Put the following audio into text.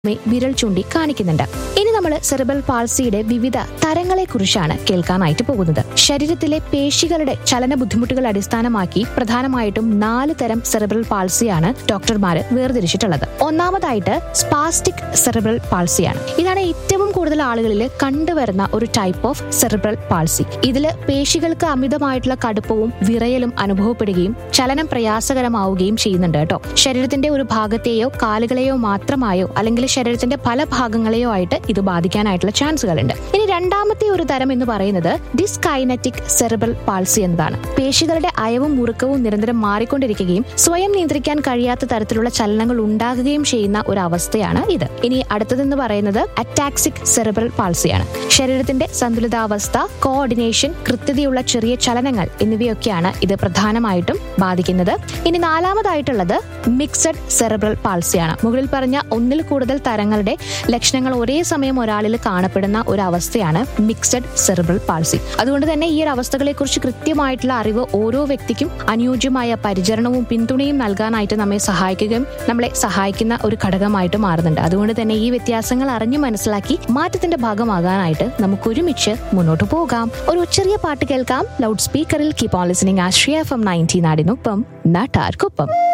വിരൽ ചൂണ്ടി കാണിക്കുന്നുണ്ട് ഇനി നമ്മൾ സെറിബൽ പാൾസിയുടെ വിവിധ തരങ്ങളെ കുറിച്ചാണ് കേൾക്കാനായിട്ട് പോകുന്നത് ശരീരത്തിലെ പേശികളുടെ ചലന ബുദ്ധിമുട്ടുകൾ അടിസ്ഥാനമാക്കി പ്രധാനമായിട്ടും നാല് തരം സെറിബ്രൽ പാൾസിയാണ് ഡോക്ടർമാര് വേർതിരിച്ചിട്ടുള്ളത് ഒന്നാമതായിട്ട് സ്പാസ്റ്റിക് സെറിബ്രൽ പാൾസിയാണ് ഇതാണ് ഏറ്റവും കൂടുതൽ ആളുകളിൽ കണ്ടുവരുന്ന ഒരു ടൈപ്പ് ഓഫ് സെറിബ്രൽ പാൾസി ഇതില് പേശികൾക്ക് അമിതമായിട്ടുള്ള കടുപ്പവും വിറയലും അനുഭവപ്പെടുകയും ചലനം പ്രയാസകരമാവുകയും ചെയ്യുന്നുണ്ട് കേട്ടോ ശരീരത്തിന്റെ ഒരു ഭാഗത്തെയോ കാലുകളെയോ മാത്രമായോ അല്ലെങ്കിൽ ശരീരത്തിന്റെ പല ഭാഗങ്ങളെയോ ആയിട്ട് ഇത് ബാധിക്കാനായിട്ടുള്ള ചാൻസുകളുണ്ട് ഇനി രണ്ടാമത്തെ ഒരു തരം എന്ന് പറയുന്നത് ഡിസ്കൈനറ്റിക് സെറിബ്രൽ പാൾസി എന്നതാണ് പേശികളുടെ അയവും മുറുക്കവും നിരന്തരം മാറിക്കൊണ്ടിരിക്കുകയും സ്വയം നിയന്ത്രിക്കാൻ കഴിയാത്ത തരത്തിലുള്ള ചലനങ്ങൾ ഉണ്ടാകുകയും ചെയ്യുന്ന ഒരു അവസ്ഥയാണ് ഇത് ഇനി അടുത്തതെന്ന് പറയുന്നത് അറ്റാക്സിക് സെറിബ്രൽ പാൾസിയാണ് ശരീരത്തിന്റെ സന്തുലിതാവസ്ഥ കോർഡിനേഷൻ കൃത്യതയുള്ള ചെറിയ ചലനങ്ങൾ എന്നിവയൊക്കെയാണ് ഇത് പ്രധാനമായിട്ടും ബാധിക്കുന്നത് ഇനി നാലാമതായിട്ടുള്ളത് മിക്സഡ് സെറിബ്രൽ പാൾസിയാണ് മുകളിൽ പറഞ്ഞ ഒന്നിൽ കൂടുതൽ തരങ്ങളുടെ ലക്ഷണങ്ങൾ ഒരേ സമയം ഒരാളിൽ കാണപ്പെടുന്ന ഒരു അവസ്ഥയാണ് മിക്സഡ് സെറിബ്രൽ പാൾസി അതുകൊണ്ട് തന്നെ ഈ ഒരു അവസ്ഥകളെ കുറിച്ച് കൃത്യമായിട്ടുള്ള അറിവ് ഓരോ വ്യക്തിക്കും അനുയോജ്യമായ പരിചരണവും പിന്തുണയും നൽകാനായിട്ട് നമ്മെ സഹായിക്കുകയും നമ്മളെ സഹായിക്കുന്ന ഒരു ഘടകമായിട്ട് മാറുന്നുണ്ട് അതുകൊണ്ട് തന്നെ ഈ വ്യത്യാസങ്ങൾ അറിഞ്ഞു മനസ്സിലാക്കി മാറ്റത്തിന്റെ ഭാഗമാകാനായിട്ട് നമുക്ക് ഒരുമിച്ച് മുന്നോട്ട് പോകാം ഒരു ചെറിയ പാട്ട് കേൾക്കാം ലൗഡ് സ്പീക്കറിൽ കീപ് ഓൺ ലിസണിംഗ് ആശ്രിയ എഫ് എം നയൻറ്റീൻ നാടിനൊപ്പം നാട്ടാർക്കൊപ്പം